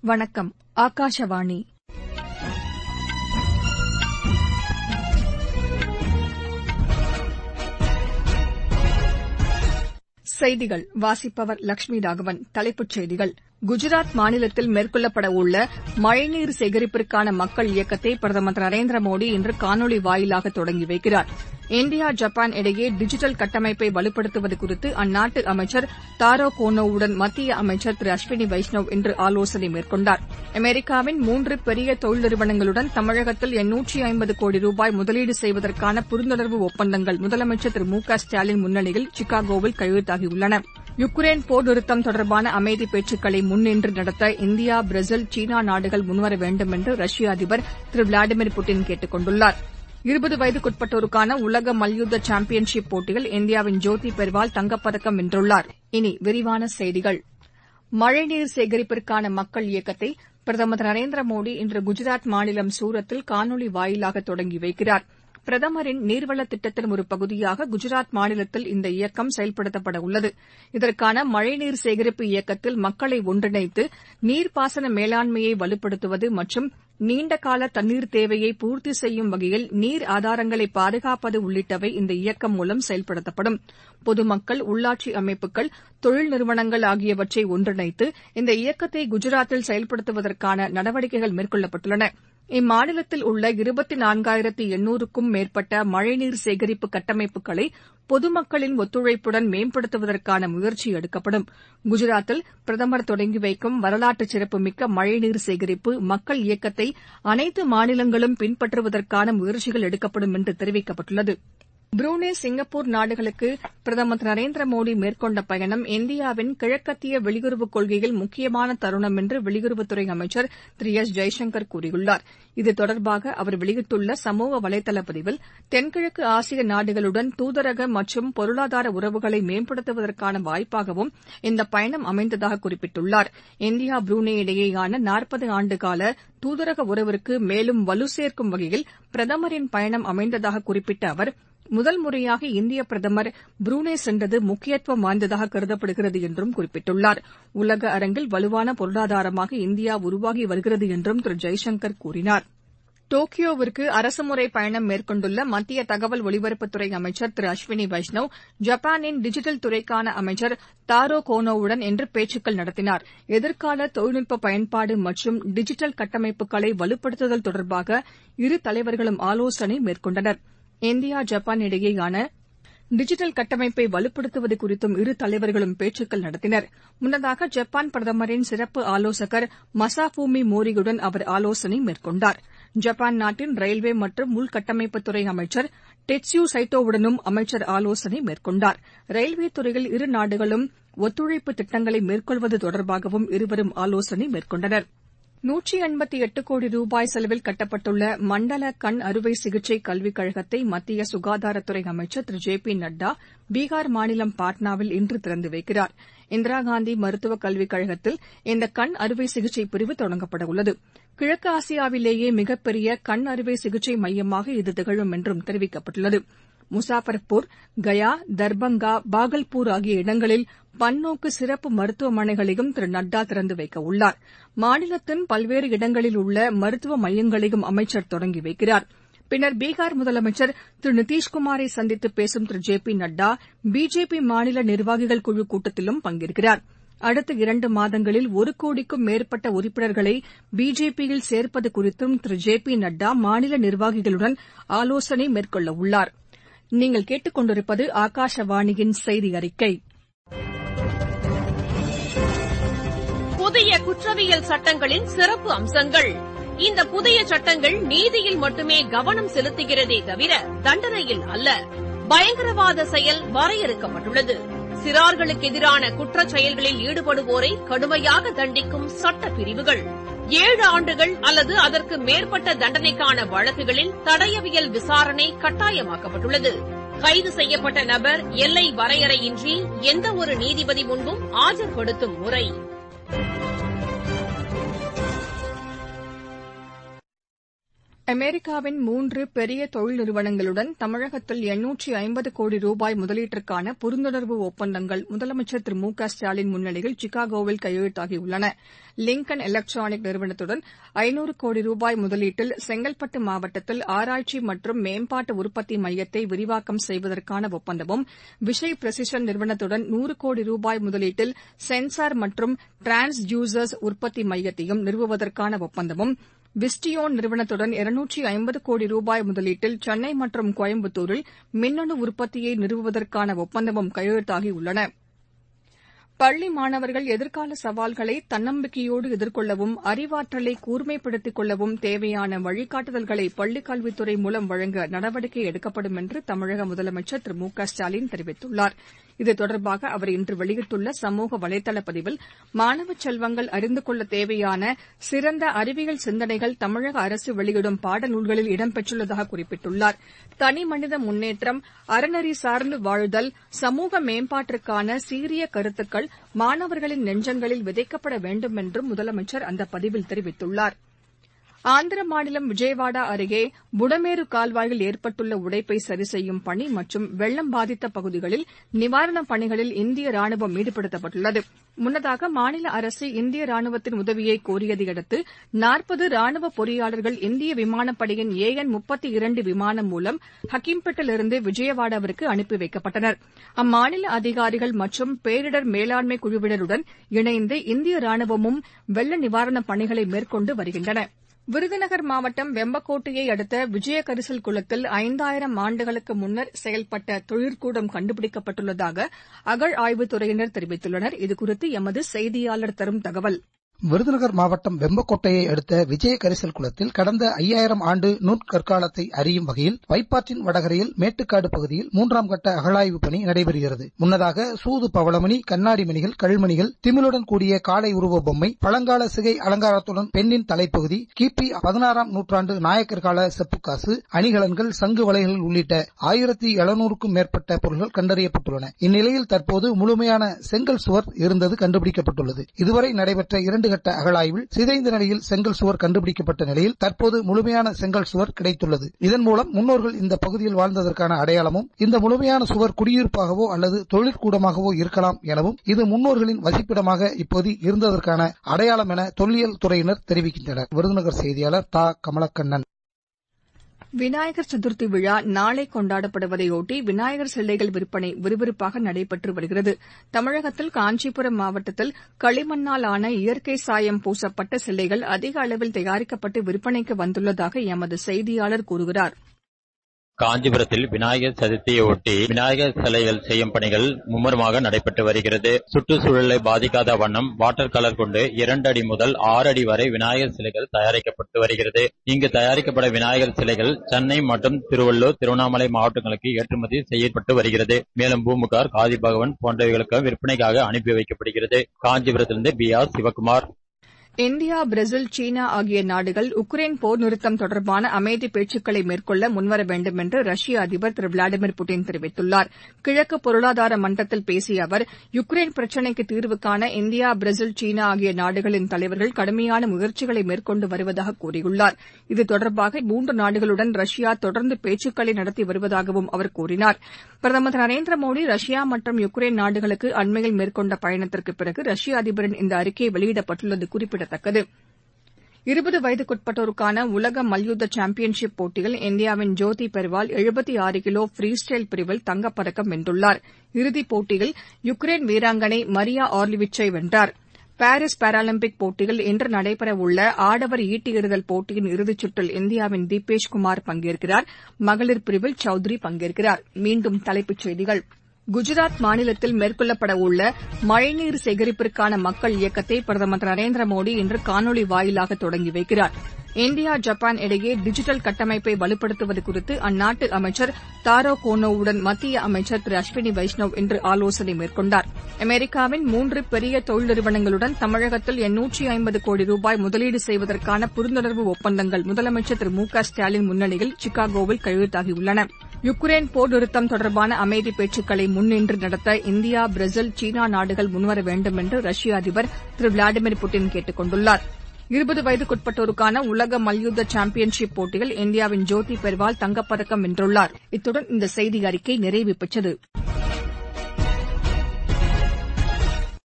வணக்கம் ஆகாஷவாணி செய்திகள் வாசிப்பவர் லட்சுமி ராகவன் தலைப்புச் செய்திகள் குஜராத் மாநிலத்தில் மேற்கொள்ளப்பட உள்ள மழைநீர் சேகரிப்பிற்கான மக்கள் இயக்கத்தை பிரதமர் திரு நரேந்திர மோடி இன்று காணொலி வாயிலாக தொடங்கி வைக்கிறார் இந்தியா ஜப்பான் இடையே டிஜிட்டல் கட்டமைப்பை வலுப்படுத்துவது குறித்து அந்நாட்டு அமைச்சர் தாரோ கோனோவுடன் மத்திய அமைச்சர் திரு அஸ்வினி வைஷ்ணவ் இன்று ஆலோசனை மேற்கொண்டார் அமெரிக்காவின் மூன்று பெரிய தொழில் நிறுவனங்களுடன் தமிழகத்தில் எண்ணூற்று ஐம்பது கோடி ரூபாய் முதலீடு செய்வதற்கான புரிந்துணர்வு ஒப்பந்தங்கள் முதலமைச்சர் திரு மு க ஸ்டாலின் முன்னிலையில் சிகாகோவில் கையெழுத்தாகியுள்ளன யுக்ரைன் போர் நிறுத்தம் தொடர்பான அமைதி பேச்சுக்களை முன்னின்று நடத்த இந்தியா பிரேசில் சீனா நாடுகள் முன்வர வேண்டும் என்று ரஷ்ய அதிபர் திரு விளாடிமிர் புட்டின் கேட்டுக் கொண்டுள்ளார் இருபது வயதுக்குட்பட்டோருக்கான உலக மல்யுத்த சாம்பியன்ஷிப் போட்டியில் இந்தியாவின் ஜோதி பெர்வால் தங்கப்பதக்கம் வென்றுள்ளார் இனி விரிவான செய்திகள் மழைநீர் சேகரிப்பிற்கான மக்கள் இயக்கத்தை பிரதமர் திரு நரேந்திர மோடி இன்று குஜராத் மாநிலம் சூரத்தில் காணொலி வாயிலாக தொடங்கி வைக்கிறார் பிரதமரின் நீர்வள திட்டத்தின் ஒரு பகுதியாக குஜராத் மாநிலத்தில் இந்த இயக்கம் செயல்படுத்தப்பட உள்ளது இதற்கான மழைநீர் சேகரிப்பு இயக்கத்தில் மக்களை ஒன்றிணைத்து நீர்ப்பாசன மேலாண்மையை வலுப்படுத்துவது மற்றும் நீண்டகால தண்ணீர் தேவையை பூர்த்தி செய்யும் வகையில் நீர் ஆதாரங்களை பாதுகாப்பது உள்ளிட்டவை இந்த இயக்கம் மூலம் செயல்படுத்தப்படும் பொதுமக்கள் உள்ளாட்சி அமைப்புகள் தொழில் நிறுவனங்கள் ஆகியவற்றை ஒன்றிணைத்து இந்த இயக்கத்தை குஜராத்தில் செயல்படுத்துவதற்கான நடவடிக்கைகள் மேற்கொள்ளப்பட்டுள்ளன இம்மாநிலத்தில் உள்ள இருபத்து நான்காயிரத்து எண்ணூறுக்கும் மேற்பட்ட மழைநீர் சேகரிப்பு கட்டமைப்புகளை பொதுமக்களின் ஒத்துழைப்புடன் மேம்படுத்துவதற்கான முயற்சி எடுக்கப்படும் குஜராத்தில் பிரதமர் தொடங்கி வைக்கும் வரலாற்று சிறப்புமிக்க மழைநீர் சேகரிப்பு மக்கள் இயக்கத்தை அனைத்து மாநிலங்களும் பின்பற்றுவதற்கான முயற்சிகள் எடுக்கப்படும் என்று தெரிவிக்கப்பட்டுள்ளது புரூனே சிங்கப்பூர் நாடுகளுக்கு பிரதமர் திரு நரேந்திர மோடி மேற்கொண்ட பயணம் இந்தியாவின் கிழக்கத்திய வெளியுறவுக் கொள்கையில் முக்கியமான தருணம் என்று வெளியுறவுத்துறை அமைச்சர் திரு எஸ் ஜெய்சங்கர் கூறியுள்ளார் இது தொடர்பாக அவர் வெளியிட்டுள்ள சமூக வலைதள பதிவில் தென்கிழக்கு ஆசிய நாடுகளுடன் தூதரக மற்றும் பொருளாதார உறவுகளை மேம்படுத்துவதற்கான வாய்ப்பாகவும் இந்த பயணம் அமைந்ததாக குறிப்பிட்டுள்ளார் இந்தியா புரூனே இடையேயான நாற்பது ஆண்டுகால தூதரக உறவிற்கு மேலும் வலு சேர்க்கும் வகையில் பிரதமரின் பயணம் அமைந்ததாக குறிப்பிட்ட அவர் முதல் முறையாக இந்திய பிரதமர் புரூனே சென்றது முக்கியத்துவம் வாய்ந்ததாக கருதப்படுகிறது என்றும் குறிப்பிட்டுள்ளார் உலக அரங்கில் வலுவான பொருளாதாரமாக இந்தியா உருவாகி வருகிறது என்றும் திரு ஜெய்சங்கர் கூறினார் டோக்கியோவிற்கு அரசுமுறை பயணம் மேற்கொண்டுள்ள மத்திய தகவல் ஒலிபரப்புத்துறை அமைச்சர் திரு அஸ்வினி வைஷ்ணவ் ஜப்பானின் டிஜிட்டல் துறைக்கான அமைச்சர் தாரோ கோனோவுடன் இன்று பேச்சுக்கள் நடத்தினார் எதிர்கால தொழில்நுட்ப பயன்பாடு மற்றும் டிஜிட்டல் கட்டமைப்புகளை வலுப்படுத்துதல் தொடர்பாக இரு தலைவர்களும் ஆலோசனை மேற்கொண்டனர் இந்தியா ஜப்பான் இடையேயான டிஜிட்டல் கட்டமைப்பை வலுப்படுத்துவது குறித்தும் இரு தலைவர்களும் பேச்சுக்கள் நடத்தினர் முன்னதாக ஜப்பான் பிரதமரின் சிறப்பு ஆலோசகர் மசாஃபூமி மோரியுடன் அவர் ஆலோசனை மேற்கொண்டார் ஜப்பான் நாட்டின் ரயில்வே மற்றும் உள்கட்டமைப்புத்துறை அமைச்சர் டெட்சுயு சைட்டோவுடனும் அமைச்சர் ஆலோசனை மேற்கொண்டார் ரயில்வே துறையில் இரு நாடுகளும் ஒத்துழைப்பு திட்டங்களை மேற்கொள்வது தொடர்பாகவும் இருவரும் ஆலோசனை மேற்கொண்டனர் நூற்றி எண்பத்தி எட்டு கோடி ரூபாய் செலவில் கட்டப்பட்டுள்ள மண்டல கண் அறுவை சிகிச்சை கல்விக் கழகத்தை மத்திய சுகாதாரத்துறை அமைச்சர் திரு ஜே பி நட்டா பீகார் மாநிலம் பாட்னாவில் இன்று திறந்து வைக்கிறார் இந்திரா காந்தி மருத்துவக் கல்விக் கழகத்தில் இந்த கண் அறுவை சிகிச்சை பிரிவு தொடங்கப்பட உள்ளது கிழக்கு ஆசியாவிலேயே மிகப்பெரிய கண் அறுவை சிகிச்சை மையமாக இது திகழும் என்றும் தெரிவிக்கப்பட்டுள்ளது முசாஃபர்பூர் கயா தர்பங்கா பாகல்பூர் ஆகிய இடங்களில் பன்னோக்கு சிறப்பு மருத்துவமனைகளையும் திரு நட்டா திறந்து வைக்க உள்ளார் மாநிலத்தின் பல்வேறு இடங்களில் உள்ள மருத்துவ மையங்களையும் அமைச்சர் தொடங்கி வைக்கிறார் பின்னர் பீகார் முதலமைச்சர் திரு நிதிஷ்குமாரை சந்தித்து பேசும் Thiru J P Nadda BJP மாநில நிர்வாகிகள் குழு கூட்டத்திலும் பங்கேற்கிறார் அடுத்த இரண்டு மாதங்களில் ஒரு கோடிக்கும் மேற்பட்ட உறுப்பினர்களை பிஜேபியில் சேர்ப்பது குறித்தும் திரு ஜே பி நட்டா மாநில நிர்வாகிகளுடன் ஆலோசனை மேற்கொள்ள உள்ளார் நீங்கள் கேட்டுக்கொண்டிருப்பது ஆகாஷவாணியின் செய்தி அறிக்கை புதிய குற்றவியல் சட்டங்களின் சிறப்பு அம்சங்கள் இந்த புதிய சட்டங்கள் நீதியில் மட்டுமே கவனம் செலுத்துகிறதே தவிர தண்டனையில் அல்ல பயங்கரவாத செயல் வரையறுக்கப்பட்டுள்ளது சிறார்களுக்கு எதிரான குற்றச் செயல்களில் ஈடுபடுவோரை கடுமையாக தண்டிக்கும் சட்ட பிரிவுகள் ஏழு ஆண்டுகள் அல்லது அதற்கு மேற்பட்ட தண்டனைக்கான வழக்குகளில் தடயவியல் விசாரணை கட்டாயமாக்கப்பட்டுள்ளது கைது செய்யப்பட்ட நபர் எல்லை வரையறையின்றி எந்த ஒரு நீதிபதி முன்பும் ஆஜர்படுத்தும் முறை அமெரிக்காவின் மூன்று பெரிய தொழில் நிறுவனங்களுடன் தமிழகத்தில் எண்ணூற்று ஐம்பது கோடி ரூபாய் முதலீட்டிற்கான புரிந்துணர்வு ஒப்பந்தங்கள் முதலமைச்சர் திரு மு க ஸ்டாலின் முன்னிலையில் சிகாகோவில் கையெழுத்தாகியுள்ளன லிங்கன் எலக்ட்ரானிக் நிறுவனத்துடன் ஐநூறு கோடி ரூபாய் முதலீட்டில் செங்கல்பட்டு மாவட்டத்தில் ஆராய்ச்சி மற்றும் மேம்பாட்டு உற்பத்தி மையத்தை விரிவாக்கம் செய்வதற்கான ஒப்பந்தமும் விஷய் பிரிசிஷன் நிறுவனத்துடன் நூறு கோடி ரூபாய் முதலீட்டில் சென்சார் மற்றும் டிரான்ஸ்டியூசர்ஸ் உற்பத்தி மையத்தையும் நிறுவுவதற்கான ஒப்பந்தமும் விஸ்டியோன் நிறுவனத்துடன் இருநூற்று ஐம்பது கோடி ரூபாய் முதலீட்டில் சென்னை மற்றும் கோயம்புத்தூரில் மின்னணு உற்பத்தியை நிறுவுவதற்கான ஒப்பந்தமும் கையெழுத்தாகியுள்ளன பள்ளி மாணவர்கள் எதிர்கால சவால்களை தன்னம்பிக்கையோடு எதிர்கொள்ளவும் அறிவாற்றலை கூர்மைப்படுத்திக் கொள்ளவும் தேவையான வழிகாட்டுதல்களை பள்ளிக் கல்வித்துறை மூலம் வழங்க நடவடிக்கை எடுக்கப்படும் என்று தமிழக முதலமைச்சர் திரு மு க ஸ்டாலின் தெரிவித்துள்ளார் இது தொடர்பாக அவர் இன்று வெளியிட்டுள்ள சமூக வலைதள பதிவில் மாணவ செல்வங்கள் அறிந்து கொள்ள தேவையான சிறந்த அறிவியல் சிந்தனைகள் தமிழக அரசு வெளியிடும் பாடநூல்களில் இடம்பெற்றுள்ளதாக குறிப்பிட்டுள்ளார் தனிமனித முன்னேற்றம் அறநெறி சார்ந்து வாழுதல் சமூக மேம்பாட்டிற்கான சீரிய கருத்துக்கள் மாணவர்களின் நெஞ்சங்களில் விதைக்கப்பட வேண்டும் என்றும் முதலமைச்சர் அந்த பதிவில் தெரிவித்துள்ளார் ஆந்திர மாநிலம் விஜயவாடா அருகே புடமேரு கால்வாயில் ஏற்பட்டுள்ள உடைப்பை சரி செய்யும் பணி மற்றும் வெள்ளம் பாதித்த பகுதிகளில் நிவாரணப் பணிகளில் இந்திய ராணுவம் ஈடுபடுத்தப்பட்டுள்ளது முன்னதாக மாநில அரசு இந்திய ராணுவத்தின் உதவியை கோரியதையடுத்து நாற்பது ராணுவ பொறியாளர்கள் இந்திய விமானப்படையின் ஏ என் முப்பத்தி இரண்டு விமானம் மூலம் ஹக்கீம்பேட்டிலிருந்து விஜயவாடாவிற்கு அனுப்பி வைக்கப்பட்டனர் அம்மாநில அதிகாரிகள் மற்றும் பேரிடர் மேலாண்மை குழுவினருடன் இணைந்து இந்திய ராணுவமும் வெள்ள நிவாரணப் பணிகளை மேற்கொண்டு வருகின்றன விருதுநகர் மாவட்டம் வெம்பக்கோட்டையை அடுத்த விஜயகரிசல் குளத்தில் ஐந்தாயிரம் ஆண்டுகளுக்கு முன்னர் செயல்பட்ட தொழிற்கூடம் கண்டுபிடிக்கப்பட்டுள்ளதாக அகழ் ஆய்வுத்துறையினர் தெரிவித்துள்ளனர் இதுகுறித்து எமது செய்தியாளர் தரும் தகவல் விருதுநகர் மாவட்டம் வெம்பக்கோட்டையை அடுத்த விஜய கரிசல் குளத்தில் கடந்த ஐயாயிரம் ஆண்டு நூற்கற்காலத்தை அறியும் வகையில் வைப்பாற்றின் வடகரையில் மேட்டுக்காடு பகுதியில் மூன்றாம் கட்ட அகழாய்வு பணி நடைபெறுகிறது முன்னதாக சூது பவளமணி கண்ணாடி மணிகள் கல்மணிகள் திமிழுடன் கூடிய காளை உருவ பொம்மை பழங்கால சிகை அலங்காரத்துடன் பெண்ணின் தலைப்பகுதி கிபி பதினாறாம் நூற்றாண்டு நாயக்கர் கால செப்புக்காசு அணிகலன்கள் சங்கு வலைகள் உள்ளிட்ட ஆயிரத்தி எழுநூறுக்கும் மேற்பட்ட பொருட்கள் கண்டறியப்பட்டுள்ளன இந்நிலையில் தற்போது முழுமையான செங்கல் சுவர் இருந்தது கண்டுபிடிக்கப்பட்டுள்ளது இதுவரை நடைபெற்ற இரண்டு கட்ட அகழாய்வில் சிதைந்த நிலையில் செங்கல் சுவர் கண்டுபிடிக்கப்பட்ட நிலையில் தற்போது முழுமையான செங்கல் சுவர் கிடைத்துள்ளது இதன் மூலம் முன்னோர்கள் இந்த பகுதியில் வாழ்ந்ததற்கான அடையாளமும் இந்த முழுமையான சுவர் குடியிருப்பாகவோ அல்லது தொழிற்கூடமாகவோ இருக்கலாம் எனவும் இது முன்னோர்களின் வசிப்பிடமாக இப்போது இருந்ததற்கான அடையாளம் என தொல்லியல் துறையினர் தெரிவிக்கின்றனர் விருதுநகர் செய்தியாளர் தா கமலக்கண்ணன் விநாயகர் சதுர்த்தி விழா நாளை கொண்டாடப்படுவதையொட்டி விநாயகர் சிலைகள் விற்பனை விறுவிறுப்பாக நடைபெற்று வருகிறது தமிழகத்தில் காஞ்சிபுரம் மாவட்டத்தில் களிமண்ணால் ஆன இயற்கை சாயம் பூசப்பட்ட சிலைகள் அதிக அளவில் தயாரிக்கப்பட்டு விற்பனைக்கு வந்துள்ளதாக எமது செய்தியாளர் கூறுகிறார் காஞ்சிபுரத்தில் விநாயகர் சதுர்த்தியை ஒட்டி விநாயகர் சிலைகள் செய்யும் பணிகள் மும்முரமாக நடைபெற்று வருகிறது சுற்றுச்சூழலை பாதிக்காத வண்ணம் வாட்டர் கலர் கொண்டு இரண்டு அடி முதல் ஆறு அடி வரை விநாயகர் சிலைகள் தயாரிக்கப்பட்டு வருகிறது இங்கு தயாரிக்கப்பட்ட விநாயகர் சிலைகள் சென்னை மற்றும் திருவள்ளூர் திருவண்ணாமலை மாவட்டங்களுக்கு ஏற்றுமதி செய்யப்பட்டு வருகிறது மேலும் பூமுகார் காதி பகவன் போன்றவைகளுக்கு விற்பனைக்காக அனுப்பி வைக்கப்படுகிறது காஞ்சிபுரத்திலிருந்து P R Sivakumar India Brazil China ஆகிய நாடுகள் உக்ரைன் போர் நிறுத்தம் தொடர்பான அமைதி பேச்சுக்களை மேற்கொள்ள முன்வர வேண்டும் என்று ரஷ்ய அதிபர் திரு விளாடிமிர் புட்டின் தெரிவித்துள்ளார் கிழக்கு பொருளாதார மன்றத்தில் பேசிய அவர் யுக்ரைன் பிரச்சினைக்கு தீர்வு காண இந்தியா பிரேசில் சீனா ஆகிய நாடுகளின் தலைவர்கள் கடுமையான முயற்சிகளை மேற்கொண்டு வருவதாக கூறியுள்ளார் இது தொடர்பாக மூன்று நாடுகளுடன் ரஷ்யா தொடர்ந்து பேச்சுக்களை நடத்தி வருவதாகவும் அவர் கூறினார் பிரதமர் திரு நரேந்திர மோடி ரஷ்யா மற்றும் யுக்ரைன் நாடுகளுக்கு அண்மையில் மேற்கொண்ட பயணத்திற்கு பிறகு ரஷ்ய அதிபரின் இந்த அறிக்கை வெளியிடப்பட்டுள்ளது குறிப்பிடத்தக்கது இருபது வயதுக்குட்பட்டோருக்கான உலக மல்யுத்த சாம்பியன்ஷிப் போட்டியில் இந்தியாவின் ஜோதி பெர்வால் எழுபத்தி ஆறு கிலோ ஃப்ரீ ஸ்டைல் பிரிவில் தங்கப்பதக்கம் வென்றுள்ளார் இறுதிப் போட்டியில் யுக்ரைன் வீராங்கனை மரியா ஆர்லிவிச்சை வென்றார் பாரீஸ் பாராலிம்பிக் போட்டியில் இன்று நடைபெறவுள்ள ஆடவர் ஈட்டி எறிதல் போட்டியின் இறுதிச் சுற்றில் இந்தியாவின் தீபேஷ் குமார் பங்கேற்கிறார் மகளிர் பிரிவில் சௌத்ரி பங்கேற்கிறார் மீண்டும் தலைப்புச் செய்திகள் குஜராத் மாநிலத்தில் மேற்கொள்ளப்பட உள்ள மழைநீர் சேகரிப்பிற்கான மக்கள் இயக்கத்தை பிரதமர் திரு நரேந்திர மோடி இன்று காணொலி வாயிலாக தொடங்கி வைக்கிறார் இந்தியா ஜப்பான் இடையே டிஜிட்டல் கட்டமைப்பை வலுப்படுத்துவது குறித்து அந்நாட்டு அமைச்சர் தாரோ கோனோவுடன் மத்திய அமைச்சர் திரு அஸ்வினி வைஷ்ணவ் இன்று ஆலோசனை மேற்கொண்டார் அமெரிக்காவின் மூன்று பெரிய தொழில் நிறுவனங்களுடன் தமிழகத்தில் எண்ணூற்றி ஐம்பது கோடி ரூபாய் முதலீடு செய்வதற்கான புரிந்துணர்வு ஒப்பந்தங்கள் முதலமைச்சர் திரு மு க ஸ்டாலின் முன்னிலையில் சிகாகோவில் கையெழுத்தாகியுள்ளன யுக்ரைன் போர் நிறுத்தம் தொடர்பான அமைதி பேச்சுக்களை முன்னின்று நடத்த இந்தியா பிரேசில் சீனா நாடுகள் முன்வர வேண்டும் என்று ரஷ்ய அதிபர் திரு விளாடிமிர் புட்டின் கேட்டுக் கொண்டுள்ளார் இருபது வயதுக்குட்பட்டோருக்கான உலக மல்யுத்த சாம்பியன்ஷிப் போட்டியில் இந்தியாவின் ஜோதி பெர்வால் தங்கப்பதக்கம் வென்றுள்ளார் இத்துடன் இந்த செய்தி அறிக்கை நிறைவு பெற்றது